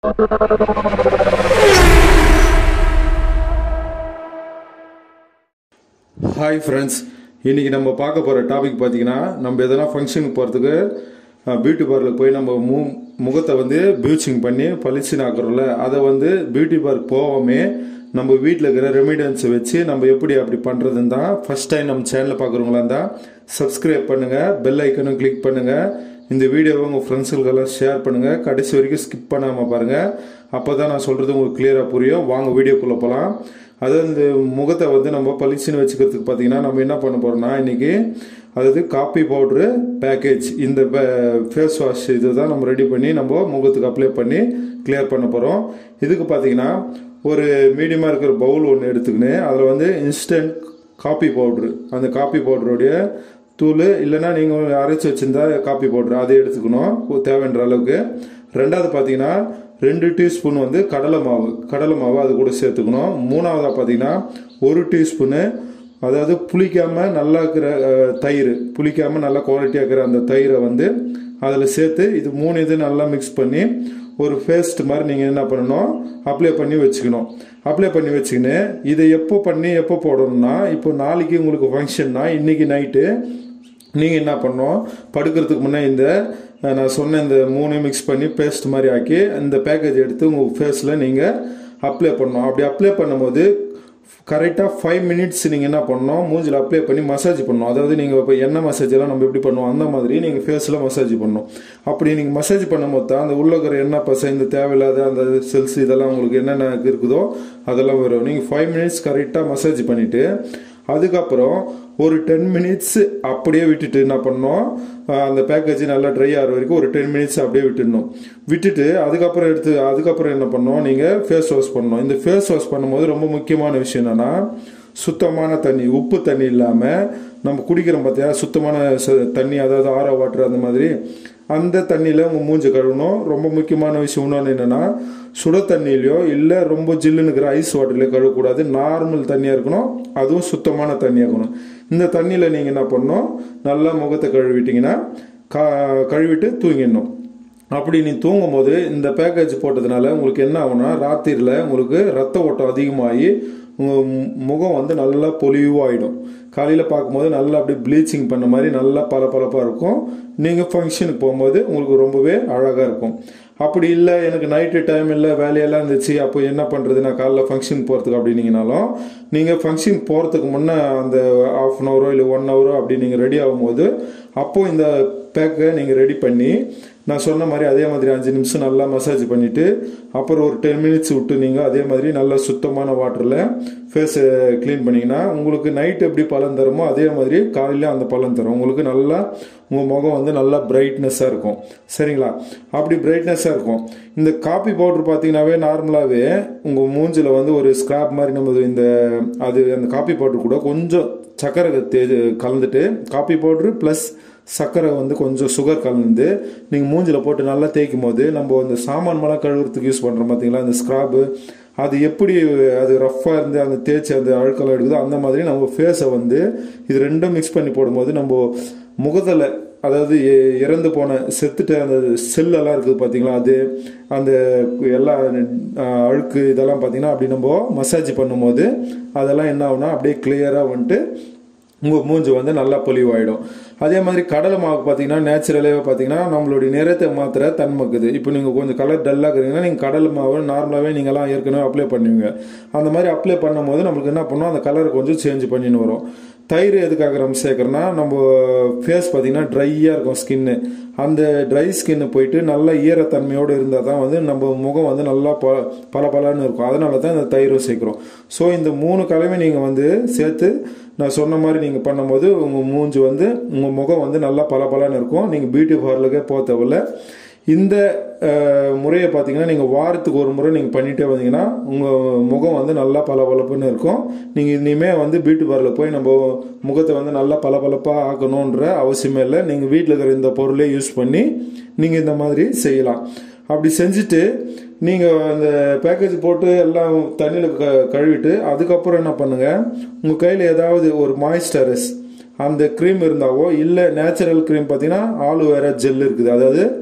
hi friends இன்றைக்கி நம்ம பார்க்க போகிற டாபிக் பார்த்தீங்கன்னா நம்ம எதனா ஃபங்க்ஷனுக்கு போகிறதுக்கு பியூட்டி பார்லருக்கு போய் நம்ம மு முகத்தை வந்து ப்ளீச்சிங் பண்ணி பளிச்சுன்னு ஆக்குறோம்ல அதை வந்து பியூட்டி பார்க் போகாமே நம்ம வீட்டில் இருக்கிற ரெமிடியன்ஸை வச்சு நம்ம எப்படி அப்படி பண்ணுறதுன்னு தான் ஃபஸ்ட் டைம் நம்ம சேனலை பார்க்குறவங்களா இருந்தால் சப்ஸ்கிரைப் பண்ணுங்கள் பெல் ஐக்கனும் கிளிக் பண்ணுங்கள் இந்த வீடியோவை உங்கள் ஃப்ரெண்ட்ஸுக்கெல்லாம் ஷேர் பண்ணுங்கள் கடைசி வரைக்கும் ஸ்கிப் பண்ணாமல் பாருங்கள் அப்போ தான் நான் சொல்கிறது உங்களுக்கு கிளியராக புரியும் வாங்க வீடியோக்குள்ளே போகலாம் அதாவது இந்த முகத்தை வந்து நம்ம பளிச்சுன்னு வச்சுக்கிறதுக்கு பார்த்தீங்கன்னா நம்ம என்ன பண்ண போகிறோம்னா இன்றைக்கி அதாவது காப்பி பவுட்ரு பேக்கேஜ் இந்த ஃபேஸ் வாஷ் இது தான் நம்ம ரெடி பண்ணி நம்ம முகத்துக்கு அப்ளை பண்ணி கிளியர் பண்ண போகிறோம் இதுக்கு பார்த்தீங்கன்னா ஒரு மீடியமாக இருக்கிற பவுல் ஒன்று எடுத்துக்கின்னு அதில் வந்து இன்ஸ்டன்ட் காப்பி பவுட்ரு அந்த காப்பி பவுடருடைய தூள் இல்லைன்னா நீங்கள் அரைச்சி வச்சிருந்தா காப்பி பவுட்ரு அதை எடுத்துக்கணும் தேவைன்ற அளவுக்கு ரெண்டாவது பார்த்தீங்கன்னா ரெண்டு டீஸ்பூன் வந்து கடலை மாவு கடலை மாவு அது கூட சேர்த்துக்கணும் மூணாவதாக பார்த்தீங்கன்னா ஒரு டீஸ்பூனு அதாவது புளிக்காமல் நல்லா இருக்கிற அஹ், தயிர் புளிக்காமல் நல்லா குவாலிட்டியாக இருக்கிற அந்த தயிரை வந்து அதில் சேர்த்து இது மூணு இது நல்லா மிக்ஸ் பண்ணி ஒரு பேஸ்ட் மாதிரி நீங்கள் என்ன பண்ணணும் அப்ளை பண்ணி வச்சுக்கணும் அப்ளை பண்ணி வச்சுக்கின்னு இதை எப்போ பண்ணி எப்போ போடணும்னா இப்போ நாளைக்கு உங்களுக்கு ஃபங்க்ஷன்னா இன்னைக்கு நைட்டு நீங்கள் என்ன பண்ணணும் படுக்கிறதுக்கு முன்னே இந்த அஹ், நான் சொன்ன இந்த மூணு மிக்ஸ் பண்ணி பேஸ்ட் மாதிரி ஆக்கி இந்த பேக்கேஜ் எடுத்து உங்கள் ஃபேஸில் நீங்கள் அப்ளை பண்ணணும் அப்படி அப்ளை பண்ணும்போது கரெக்டாக ஃபைவ் மினிட்ஸ் நீங்கள் என்ன பண்ணணும் மூஞ்சில் அப்ளை பண்ணி மசாஜ் பண்ணணும் அதாவது நீங்கள் இப்போ எண்ணெய் மசாஜ் எல்லாம் நம்ம எப்படி பண்ணுவோம் அந்த மாதிரி நீங்கள் ஃபேஸில் மசாஜ் பண்ணணும் அப்படி நீங்கள் மசாஜ் பண்ணும்போது தான் அந்த உள்ள இருக்கிற எண்ணெய் பசை இந்த தேவையில்லாத அந்த செல்ஸ் இதெல்லாம் உங்களுக்கு என்னென்ன இருக்குதோ அதெல்லாம் வரும் நீங்கள் ஃபைவ் மினிட்ஸ் கரெக்டாக மசாஜ் பண்ணிவிட்டு அதுக்கப்புறம் ஒரு டென் மினிட்ஸ் அப்படியே விட்டுட்டு என்ன பண்ணோம் அஹ் அந்த பேக்கேஜ் நல்லா ட்ரை ஆகிற வரைக்கும் ஒரு டென் மினிட்ஸ் அப்படியே விட்டுடணும் விட்டுட்டு அதுக்கப்புறம் எடுத்து அதுக்கப்புறம் என்ன பண்ணோம் நீங்கள் ஃபேஸ் வாஷ் பண்ணணும் இந்த ஃபேஸ் வாஷ் பண்ணும்போது ரொம்ப முக்கியமான விஷயம் என்னன்னா சுத்தமான தண்ணி உப்பு தண்ணி இல்லாமல் நம்ம குடிக்கிறோம் பார்த்தியா சுத்தமான ச- தண்ணி அதாவது ஆரோ வாட்டர் அந்த மாதிரி அந்த தண்ணியில் உங்கள் மூஞ்சி கழுவணும் ரொம்ப முக்கியமான விஷயம் இன்னொன்று என்னென்னா சுட தண்ணியிலையோ இல்லை ரொம்ப ஜில்லுன்னு இருக்கிற ஐஸ் வாட்டர்லையோ கழுவக்கூடாது நார்மல் தண்ணியாக இருக்கணும் அதுவும் சுத்தமான தண்ணியாக இருக்கணும் இந்த தண்ணியில் நீங்கள் என்ன பண்ணணும் நல்லா முகத்தை கழுவிட்டீங்கன்னா கா கழுவிட்டு தூங்கிடணும் அப்படி நீ தூங்கும் போது இந்த பேக்கேஜ் போட்டதுனால உங்களுக்கு என்ன ஆகும்னா ராத்திரியில் உங்களுக்கு ரத்த ஓட்டம் அதிகமாகி உங்கள் முகம் வந்து நல்லா பொலிவாயிடும் காலையில் பார்க்கும்போது நல்லா அப்படியே ப்ளீச்சிங் பண்ண மாதிரி நல்லா பளபளப்பாக இருக்கும் நீங்கள் ஃபங்க்ஷனுக்கு போகும்போது உங்களுக்கு ரொம்பவே அழகாக இருக்கும் அப்படி இல்லை எனக்கு நைட்டு டைம் இல்லை வேலையெல்லாம் இருந்துச்சு அப்போ என்ன பண்ணுறது நான் காலைல ஃபங்க்ஷன் போகிறதுக்கு அப்படின்னீங்கனாலும் நீங்கள் ஃபங்க்ஷன் போகிறதுக்கு முன்னே அந்த ஆஃப் அன் ஹவரோ இல்லை ஒன் ஹவரோ அப்படி நீங்கள் ரெடி ஆகும்போது அப்போது இந்த பேக்கை நீங்கள் ரெடி பண்ணி நான் சொன்ன மாதிரி அதே மாதிரி அஞ்சு நிமிஷம் நல்லா மசாஜ் பண்ணிவிட்டு அப்புறம் ஒரு டென் மினிட்ஸ் விட்டு நீங்கள் அதே மாதிரி நல்லா சுத்தமான வாட்டரில் ஃபேஸை க்ளீன் பண்ணிங்கன்னா உங்களுக்கு நைட் எப்படி பலன் தருமோ அதே மாதிரி காலையில அந்த பலன் தரும் உங்களுக்கு நல்லா உங்கள் முகம் வந்து நல்லா பிரைட்னஸாக இருக்கும் சரிங்களா அப்படி பிரைட்னஸாக இருக்கும் இந்த காப்பி பவுடர் பார்த்தீங்கன்னாவே நார்மலாகவே உங்கள் மூஞ்சில் வந்து ஒரு ஸ்க்ராப் மாதிரி நம்ம இந்த அது அந்த காப்பி பவுடர் கூட கொஞ்சம் சக்கரை தே கலந்துட்டு காப்பி பவுடரு ப்ளஸ் சர்க்கரை வந்து கொஞ்சம் சுகர் கலந்து நீங்கள் மூஞ்சில் போட்டு நல்லா தேய்க்கும் போது நம்ம இந்த சாமான் மலம் கழுவுறதுக்கு யூஸ் பண்ணுறோம் பார்த்தீங்களா அந்த ஸ்க்ராப்பு அது எப்படி அது ரஃப்பாக இருந்து அந்த தேய்ச்சி அந்த அழுக்கெல்லாம் எடுக்குதோ அந்த மாதிரி நம்ம ஃபேஸை வந்து இது ரெண்டும் மிக்ஸ் பண்ணி போடும்போது நம்ம முகத்தில் அதாவது இ- இறந்து போன செத்துட்ட அந்த செல்லெல்லாம் இருக்குது பார்த்தீங்களா அது அந்த எல்லா அஹ், அழுக்கு இதெல்லாம் பார்த்தீங்கன்னா அப்படி நம்ம மசாஜ் பண்ணும்போது அதெல்லாம் என்ன ஆகும்னா அப்படியே கிளியராக வந்துட்டு உங்கள் மூஞ்சி வந்து நல்லா பொலிவாயிடும் அதே மாதிரி கடலை மாவு பார்த்தீங்கன்னா நேச்சுரலாகவே பார்த்தீங்கன்னா நம்மளுடைய நிறத்தை மாத்திர தன்மைக்குது இப்போ நீங்கள் கொஞ்சம் கலர் டல்லாக இருக்கிறீங்கன்னா நீங்கள் கடலை மாவு நார்மலாகவே நீங்கள்லாம் ஏற்கனவே அப்ளை பண்ணுவீங்க அந்த மாதிரி அப்ளை பண்ணும்போது நம்மளுக்கு என்ன பண்ணும் அந்த கலர் கொஞ்சம் சேஞ்ச் பண்ணின்னு வரும் தயிர் எதுக்காக நம்ம சேர்க்குறோன்னா நம்ம ஃபேஸ் பார்த்தீங்கன்னா ட்ரையாக இருக்கும் ஸ்கின்னு அந்த ட்ரை ஸ்கின்னு போயிட்டு நல்ல ஈரத்தன்மையோடு இருந்தால் தான் வந்து நம்ம முகம் வந்து நல்லா ப பல இருக்கும் அதனால தான் இந்த தயிரும் சேர்க்குறோம் ஸோ இந்த மூணு கலவை நீங்கள் வந்து சேர்த்து நான் சொன்ன மாதிரி நீங்கள் பண்ணும்போது உங்கள் மூஞ்சி வந்து உங்கள் முகம் வந்து நல்லா பளபளன்னு இருக்கும் நீங்கள் பியூட்டி பார்லருக்கே போக தேவையில்ல இந்த அஹ், முறையை பார்த்தீங்கன்னா நீங்கள் வாரத்துக்கு ஒரு முறை நீங்கள் பண்ணிட்டே வந்தீங்கன்னா உங்கள் முகம் வந்து நல்லா பளபளப்புன்னு இருக்கும் நீங்கள் இனிமேல் வந்து பியூட்டி பார்லர் போய் நம்ம முகத்தை வந்து நல்லா பளபளப்பாக ஆக்கணுன்ற அவசியமே இல்லை நீங்கள் வீட்டில் இருக்கிற இந்த பொருளே யூஸ் பண்ணி நீங்கள் இந்த மாதிரி செய்யலாம் அப்படி செஞ்சுட்டு நீங்கள் அந்த பேக்கேஜ் போட்டு எல்லாம் தண்ணியில் க கழுவிட்டு அதுக்கப்புறம் என்ன பண்ணுங்கள் உங்கள் கையில் ஏதாவது ஒரு மாய்ஸ்டரஸ் அந்த க்ரீம் இருந்தாவோ இல்லை நேச்சுரல் க்ரீம் பார்த்தீங்கன்னா ஆலோவேரா ஜெல் இருக்குது அதாவது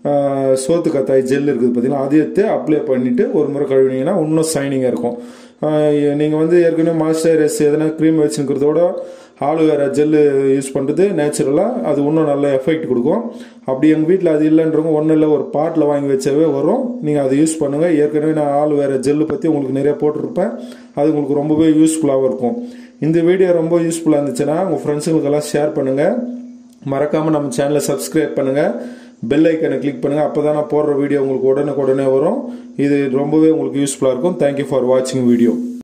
ஆஹ், சோத்து கத்தாய் ஜெல் இருக்குது பார்த்தீங்களா அது எடுத்து அப்ளை பண்ணிவிட்டு ஒரு முறை கழுவினீங்கன்னா இன்னும் ஷைனிங்காக இருக்கும் நீங்கள் வந்து ஏற்கனவே மாய்ஸ்சரைஸ் எதனா க்ரீம் வச்சுருக்கிறதோட ஆலோவேரா ஜெல்லு யூஸ் பண்ணுறது நேச்சுரலாக அது இன்னும் நல்ல எஃபெக்ட் கொடுக்கும் அப்படி எங்கள் வீட்டில் அது இல்லைன்றவங்க ஒன்றும் இல்லை ஒரு பாட்டில் வாங்கி வச்சாவே வரும் நீங்கள் அதை யூஸ் பண்ணுங்கள் ஏற்கனவே நான் ஆலோவேரா ஜெல்லு பற்றி உங்களுக்கு நிறைய போட்டிருப்பேன் அது உங்களுக்கு ரொம்பவே யூஸ்ஃபுல்லாகவும் இருக்கும் இந்த வீடியோ ரொம்ப யூஸ்ஃபுல்லாக இருந்துச்சுன்னா உங்கள் ஃப்ரெண்ட்ஸுங்களுக்கெல்லாம் ஷேர் பண்ணுங்கள் மறக்காமல் நம்ம சேனலை சப்ஸ்கிரைப் பண்ணுங்கள் பெல் ஐக்கனை கிளிக் பண்ணுங்கள் அப்போ தான் நான் போடுற வீடியோ உங்களுக்கு உடனுக்குடனே வரும் இது ரொம்பவே உங்களுக்கு யூஸ்ஃபுல்லாக இருக்கும் தேங்க்யூ ஃபார் வாட்சிங் வீடியோ